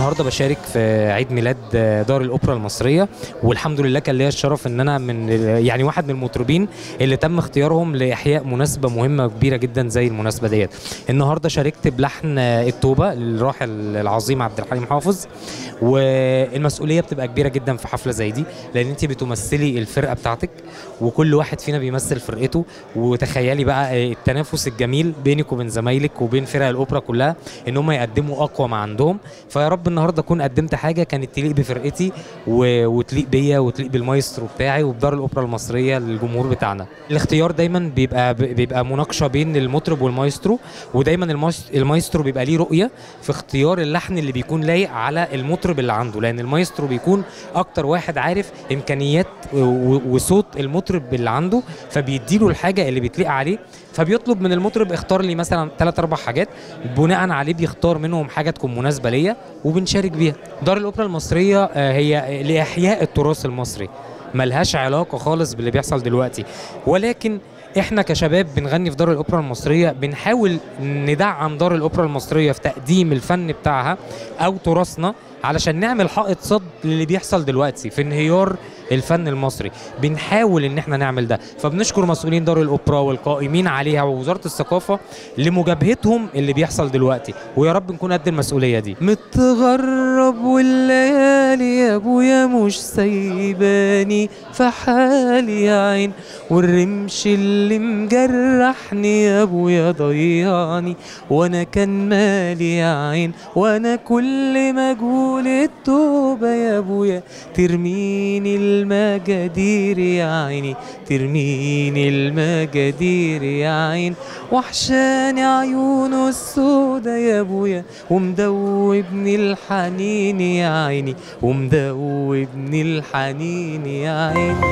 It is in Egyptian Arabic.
النهارده بشارك في عيد ميلاد دار الاوبرا المصريه والحمد لله كان ليا الشرف ان انا من يعني واحد من المطربين اللي تم اختيارهم لاحياء مناسبه مهمه وكبيره جدا زي المناسبه ديت النهارده شاركت بلحن التوبه للراحل العظيم عبد الحليم حافظ والمسؤوليه بتبقى كبيره جدا في حفله زي دي لان انت بتمثلي الفرقه بتاعتك وكل واحد فينا بيمثل فرقته وتخيلي بقى التنافس الجميل بينك وبين زمايلك وبين فرق الاوبرا كلها ان هم يقدموا اقوى ما عندهم فيا رب النهارده اكون قدمت حاجه كانت تليق بفرقتي و... وتليق بيا وتليق بالمايسترو بتاعي وبدار الاوبرا المصريه للجمهور بتاعنا الاختيار دايما بيبقى بيبقى مناقشه بين المطرب والمايسترو ودايما المايس- المايسترو بيبقى ليه رؤيه في اختيار اللحن اللي بيكون لايق على المطرب اللي عنده لان المايسترو بيكون اكتر واحد عارف امكانيات و- وصوت المطرب اللي عنده فبيديله الحاجه اللي بتليق عليه فبيطلب من المطرب اختار لي مثلا ثلاث اربع حاجات بناء عليه بيختار منهم حاجه تكون مناسبه ليا وبنشارك بيها دار الاوبرا المصريه آه، هي لاحياء التراث المصري ملهاش علاقه خالص باللي بيحصل دلوقتي ولكن احنا كشباب بنغني في دار الاوبرا المصريه بنحاول ندعم دار الاوبرا المصريه في تقديم الفن بتاعها او تراثنا علشان نعمل حائط صد للي بيحصل دلوقتي في انهيار الفن المصري بنحاول ان احنا نعمل ده فبنشكر مسؤولين دار الاوبرا والقائمين عليها ووزاره الثقافه لمجابهتهم اللي بيحصل دلوقتي ويا رب نكون قد المسؤوليه دي متغرب والليالي يا ابويا مش سايباني في حالي يا عين والرمش اللي مجرحني يا ابويا ضيعني وانا كان مالي يا عين وانا كل ما اقول التوبه يا ابويا ترميني المجادير يا عيني ترميني المجادير يا عين وحشاني عيونه السودا يا ابويا ومدوبني الحنين يا عيني ومدوبني الحنين يا عيني